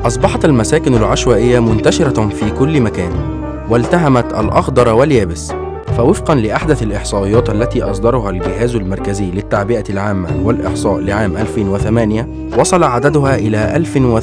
أصبحت المساكن العشوائية منتشرة في كل مكان والتهمت الأخضر واليابس فوفقا لأحدث الإحصائيات التي أصدرها الجهاز المركزي للتعبئة العامة والإحصاء لعام 2008 وصل عددها إلى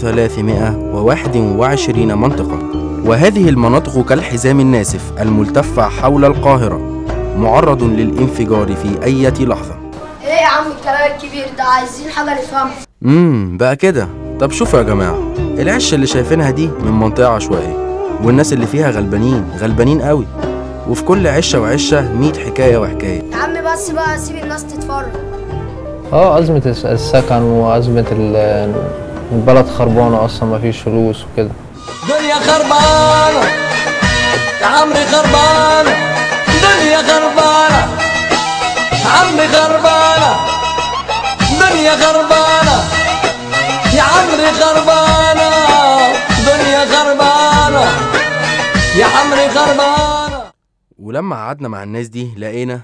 1321 منطقة وهذه المناطق كالحزام الناسف الملتفة حول القاهرة معرض للانفجار في أي لحظة ايه يا عم الكلام الكبير ده عايزين حاجه نفهمها امم بقى كده طب شوفوا يا جماعة العش اللي شايفينها دي من منطقة عشوائية والناس اللي فيها غلبانين غلبانين قوي وفي كل عشة وعشة 100 حكاية وحكاية يا عم بس بقى سيب الناس تتفرج اه أزمة الس- السكن وأزمة ال- البلد خربانة أصلا مفيش فلوس وكده دنيا خربانة يا عمري خربانة دنيا خربانة عمري خربانة دنيا خربانة يا عمري خربانة دنيا خربانة يا عمري خربانة ولما قعدنا مع الناس دي لقينا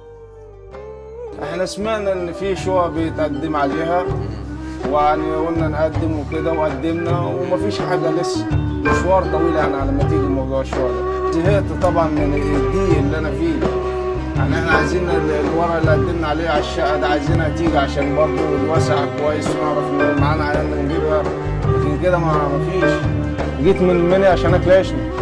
احنا سمعنا ان في شقق بيتقدم عليها ويعني قلنا نقدم وكده وقدمنا ومفيش حاجه لسه مشوار طويل يعني على ما تيجي موضوع الشقق ده زهقت طبعا من الضيق اللي انا فيه يعني احنا عايزين ال- الورقه اللي قدمنا عليها على الشقه ده عايزينها تيجي عشان برضه الوسع كويس ونعرف ان معانا عيالنا نجيبها لكن كده ما مفيش جيت من المنيا عشان اكلاشني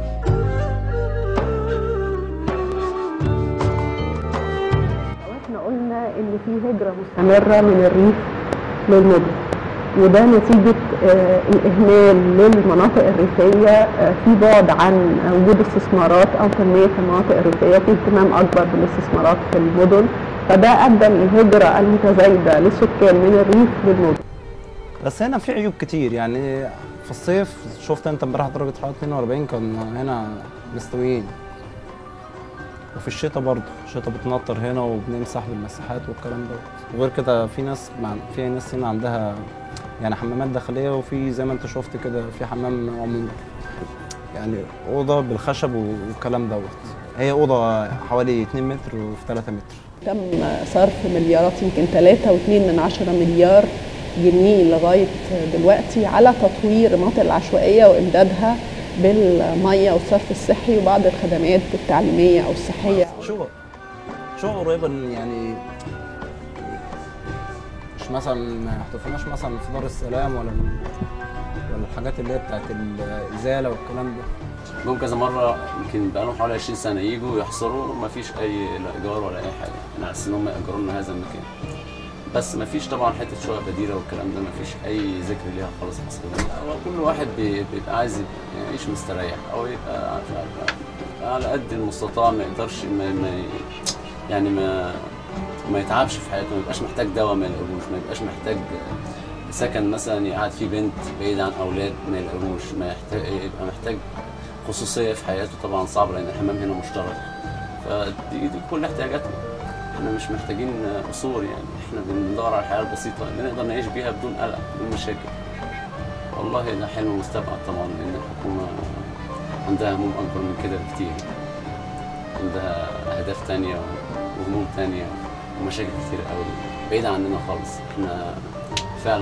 واحنا قلنا ان في هجره مستمره من الريف للمدن وده نتيجه آه، الاهمال للمناطق الريفيه آه، في بعد عن وجود استثمارات او تنميه المناطق الريفيه في اهتمام اكبر بالاستثمارات في المدن فده ادى للهجره المتزايده للسكان من الريف للمدن بس هنا في عيوب كتير يعني في الصيف شفت انت امبارح درجة حرارة 42 كان هنا مستويين وفي الشتاء برضه الشتاء بتنطر هنا وبنمسح بالمساحات والكلام ده وغير كده في ناس مع في ناس هنا عندها يعني حمامات داخلية وفي زي ما انت شفت كده في حمام عمومي يعني أوضة بالخشب والكلام دوت هي أوضة حوالي 2 متر وفي 3 متر تم صرف مليارات يمكن 3 و2 من عشرة مليار جنيه لغاية دلوقتي على تطوير المناطق العشوائية وإمدادها بالمية والصرف الصحي وبعض الخدمات التعليمية أو الصحية شغل شغل قريبة يعني مش مثلا ما يحتفلناش مثلا في دار السلام ولا ال- ولا الحاجات اللي هي بتاعت الإزالة والكلام ده جم كذا مره يمكن بقالهم حوالي 20 سنه يجوا يحصروا ما فيش اي لا ايجار ولا اي حاجه احنا على اساس ان هم ياجروا لنا هذا المكان بس ما فيش طبعا حته شقق بديله والكلام ده ما فيش اي ذكر ليها خالص حصل هو كل واحد بي- بيبقى عايز يبقى يعيش مستريح او يبقى مش عارف على قد المستطاع ما يقدرش ما, ما ي- يعني ما ما يتعبش في حياته ما يبقاش محتاج دواء ما يلاقوش ما يبقاش محتاج سكن مثلا يقعد فيه بنت بعيد عن اولاد ما يلاقوش ما يحتاج يبقى محتاج خصوصيه في حياته طبعا صعب لان الحمام هنا مشترك فدي دي كل احتياجاتنا احنا مش محتاجين قصور يعني احنا بندور على الحياه البسيطه اللي نقدر نعيش بيها بدون قلق بدون مشاكل والله ده حلم مستبعد طبعا لان الحكومه عندها هموم اكبر من كده بكتير عندها اهداف تانية وهموم تانية ومشاكل كتير قوي بعيدة عننا خالص احنا فعلا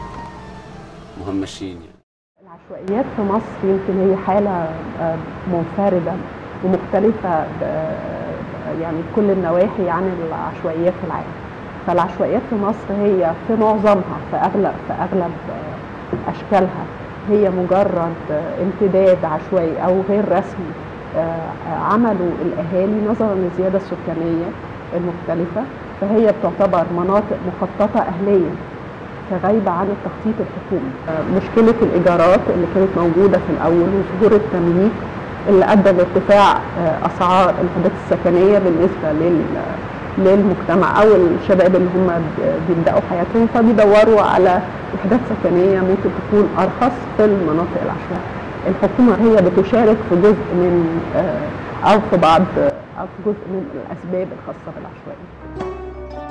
مهمشين يعني العشوائيات في مصر يمكن هي حالة آه، منفردة ومختلفة ب- يعني كل النواحي عن العشوائيات في العالم فالعشوائيات في مصر هي في معظمها في أغلب في أغلب آه، أشكالها هي مجرد آه، امتداد عشوائي أو غير رسمي آه، عمله الأهالي نظرا للزيادة السكانية المختلفة فهي بتعتبر مناطق مخططة أهليا كغايبة عن التخطيط الحكومي آه، مشكلة الإيجارات اللي كانت موجودة في الأول وظهور التمليك اللي أدى لارتفاع آه، أسعار الوحدات السكنية بالنسبة لل للمجتمع أو الشباب اللي هم ب- بيبدأوا حياتهم فبيدوروا على وحدات سكنية ممكن تكون أرخص في المناطق العشوائية الحكومة هي بتشارك في جزء من آه، أو في بعض أو في جزء من الأسباب الخاصة بالعشوائية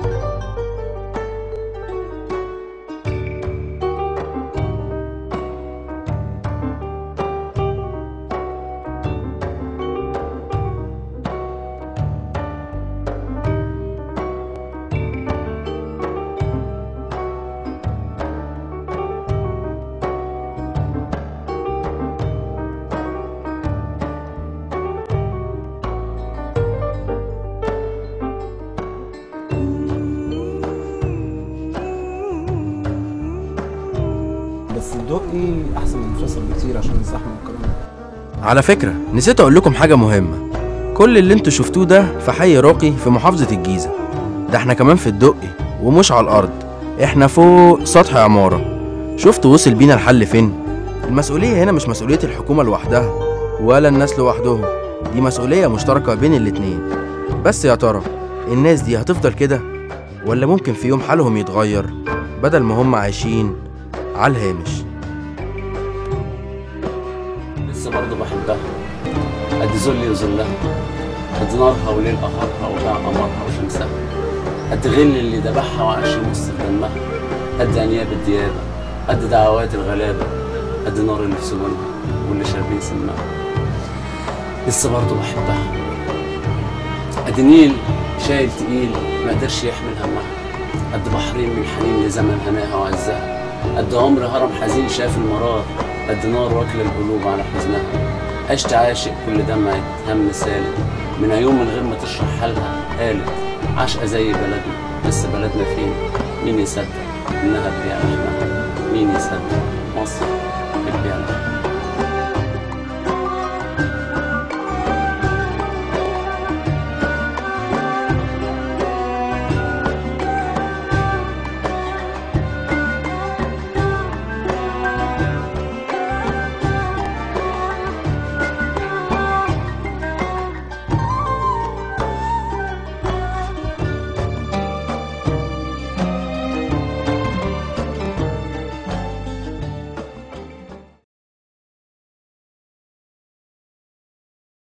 الدقي احسن من فيصل بكتير عشان الزحمه والكلام ده على فكرة نسيت أقول لكم حاجة مهمة كل اللي انتوا شفتوه ده في حي راقي في محافظة الجيزة ده احنا كمان في الدقي ومش على الأرض احنا فوق سطح عمارة شفتوا وصل بينا الحل فين؟ المسؤولية هنا مش مسؤولية الحكومة لوحدها ولا الناس لوحدهم دي مسؤولية مشتركة بين الاتنين بس يا ترى الناس دي هتفضل كده ولا ممكن في يوم حالهم يتغير بدل ما هم عايشين على الهامش لسه برضه بحبها قد ذلي وذلها قد نارها وليل قهرها وباع قمرها وشمسها قد غل اللي ذبحها وعاش يمص في دمها قد انياب الديابه قد دعوات الغلابه قد نار اللي في سجونها واللي شاربين سمها لسه برضه بحبها قد نيل شايل تقيل ما قدرش يحمل همها قد بحرين من حنين لزمن هناها وعزها قد عمر هرم حزين شاف المرار قد نار واكلة القلوب على حزنها عشت عاشق كل دمعة هم سالت من يوم من غير ما تشرح حالها قالت عاشقة زي بلدنا بس بلدنا فين مين يصدق انها تبيع لحمها مين يصدق مصر بتبيع لحمها